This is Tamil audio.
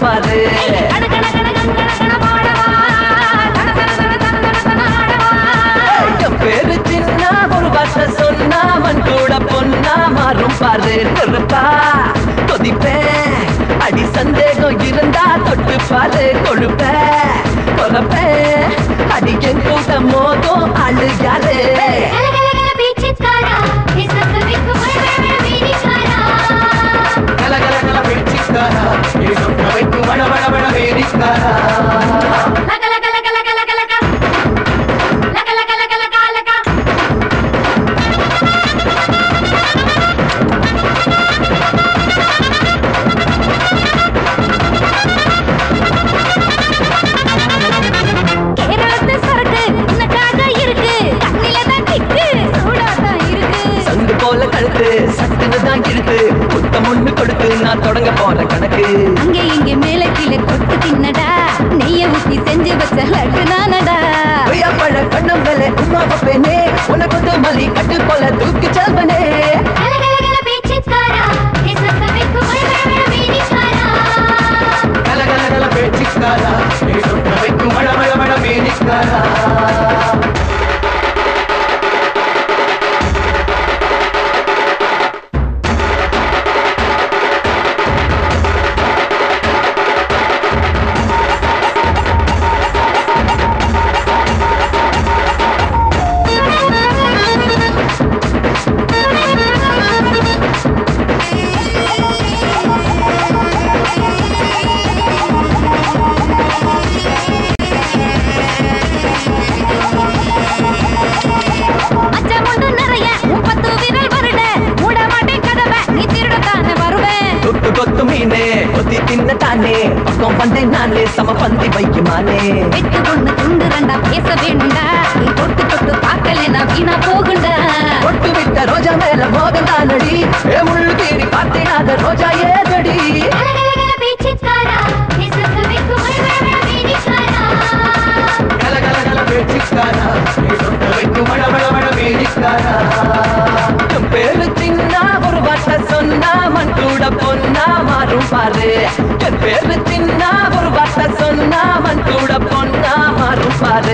பாரு கண கண கண கண கண கண பாடவா தன தன தன தன தன தன ஆடவா என் பேரு சின்ன ஒரு வார்த்தை சொன்னா மண் கூட பொன்னா மாறும் பாரு நெருப்பா கொதிப்பேன் அடி சந்தேகம் இருந்தா தொட்டு பாரு கொழுப்ப கொலப்பேன் அடி என் கூட மோதும் ஆளு யாரு கல கல கல பீச்சிக்காரா இசத்து விக்கு மழை வீடிக்காரா கல கல கல பேச்சுக்காரா நீ சொன்ன வைக்கும் வட வட வட வேடிக்காரா லக லக லக லக லக லக லக லக லக லக லக கேரளத்து சரக்கு உனக்காக இருக்கு கண்ணில தான் திக்கு சூடா தான் இருக்கு சங்கு போல கழுத்து சட்டுன்னு தான் இழுத்து புத்தம் ஒண்ணு கொடுத்து நான் தொடங்க போற கணக்கு அங்கே இங்கே மேல கீழே கொட்டு தின்னடா நெய்ய ஊத்தி செஞ்சு வச்ச லட்டு நானடா கொய்யா பழ கண்ணம் மேலே உமா பப்பேனே உனக்கு வந்து மலி கட்டு போல தூக்கி செல்வனே கல கல கல பேச்சுக்காரா நீ சொன்ன வைக்கும் வட வட வட வேடிக்காரா மச்சம் உண்டு நிறைய உன் பத்து விரல் வருட மூட மாட்டேன் கதவை நீ திருடத்தானே வருவேன் தொட்டு கொத்து மீனே கொத்தி தின்ன தானே பக்கம் வந்தேன் நானே சம பந்தி வைக்குமானே வெட்டு ஒண்ணு துண்டு ரெண்டா பேச வேணும்டா நீ தொட்டு தொட்டு பார்க்கலனா வீணா போகுண்டா கொட்டு விட்ட ரோஜா மேல மோகம் தானடி ஏ முள்ளு தேடி பார்த்தேனாத ரோஜா ஏதடி கல கல கல பேச்சுக்காரா நீ சொன்ன வைக்கும் வட வட வட வேடிக்காரா என் பேரு சின்ன ஒரு வார்த்தை சொன்னா மண் கூட பொன்னா மாறும் பாரு என் பேரு சின்ன ஒரு வார்த்தை சொன்னா மண் கூட பொன்னா மாறும் பாரு